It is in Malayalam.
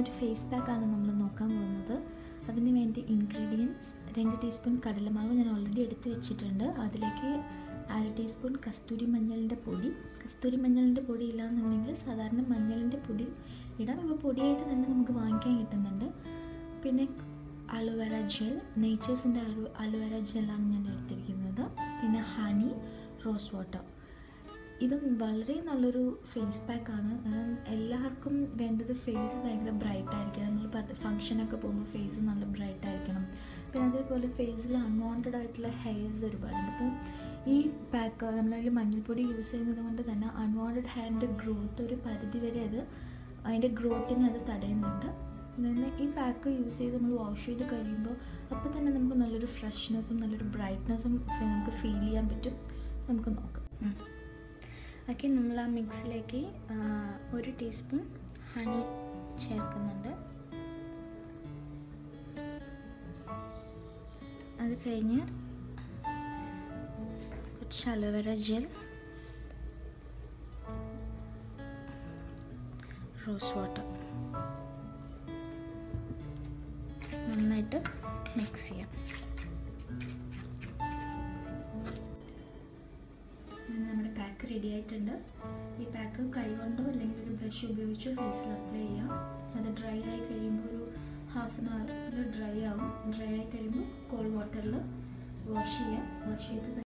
ഒരു ഫേസ് പാക്കാണ് നമ്മൾ നോക്കാൻ പോകുന്നത് അതിന് വേണ്ടി ഇൻഗ്രീഡിയൻസ് രണ്ട് ടീസ്പൂൺ കടലമാവ് ഞാൻ ഓൾറെഡി എടുത്ത് വെച്ചിട്ടുണ്ട് അതിലേക്ക് അര ടീസ്പൂൺ കസ്തൂരി മഞ്ഞളിൻ്റെ പൊടി കസ്തൂരി മഞ്ഞളിൻ്റെ പൊടി ഇല്ലാന്നുണ്ടെങ്കിൽ സാധാരണ മഞ്ഞളിൻ്റെ പൊടി ഇടാം ഇപ്പോൾ പൊടിയായിട്ട് തന്നെ നമുക്ക് വാങ്ങിക്കാൻ കിട്ടുന്നുണ്ട് പിന്നെ അലോവേര ജെൽ നേച്ചേഴ്സിൻ്റെ അലോ അലോവേര ജെല്ലാണ് ഞാൻ എടുത്തിരിക്കുന്നത് പിന്നെ ഹണി റോസ് വാട്ടർ ഇത് വളരെ നല്ലൊരു ഫേസ് പാക്കാണ് എല്ലാവർക്കും വേണ്ടത് ഫേസ് ഭയങ്കര ബ്രൈറ്റ് ആയിരിക്കണം നമ്മൾ ഫങ്ഷനൊക്കെ പോകുമ്പോൾ ഫേസ് നല്ല ബ്രൈറ്റ് ആയിരിക്കണം പിന്നെ അതേപോലെ ഫേസിൽ അൺവാണ്ടഡ് ആയിട്ടുള്ള ഹെയർസ് ഒരുപാടുണ്ട് അപ്പം ഈ പാക്ക് നമ്മളതിൽ മഞ്ഞൾപ്പൊടി യൂസ് ചെയ്യുന്നത് കൊണ്ട് തന്നെ അൺവാണ്ടഡ് ഹെയറിൻ്റെ ഗ്രോത്ത് ഒരു പരിധി വരെ അത് അതിൻ്റെ ഗ്രോത്തിനെ അത് തടയുന്നുണ്ട് പിന്നെ ഈ പാക്ക് യൂസ് ചെയ്ത് നമ്മൾ വാഷ് ചെയ്ത് കഴിയുമ്പോൾ അപ്പോൾ തന്നെ നമുക്ക് നല്ലൊരു ഫ്രഷ്നെസ്സും നല്ലൊരു ബ്രൈറ്റ്നെസ്സും നമുക്ക് ഫീൽ ചെയ്യാൻ പറ്റും നമുക്ക് നോക്കാം ഓക്കെ നമ്മൾ ആ മിക്സിലേക്ക് ഒരു ടീസ്പൂൺ ഹണി ചേർക്കുന്നുണ്ട് അത് കഴിഞ്ഞ് കുറച്ച് അലോവേര ജെൽ റോസ് വാട്ടർ നന്നായിട്ട് മിക്സ് ചെയ്യാം നമ്മുടെ പാക്ക് റെഡി ആയിട്ടുണ്ട് ഈ പാക്ക് കൈകൊണ്ടോ അല്ലെങ്കിൽ ഒരു ബ്രഷ് ഉപയോഗിച്ചോ ഫേസിൽ അപ്ലൈ ചെയ്യാം അത് ഡ്രൈ ആയി കഴിയുമ്പോൾ ഒരു ഹാഫ് ആൻ അവറിൽ ഡ്രൈ ആവും ഡ്രൈ ആയി കഴിയുമ്പോൾ കോൾഡ് വാട്ടറിൽ വാഷ് ചെയ്യാം വാഷ് ചെയ്ത്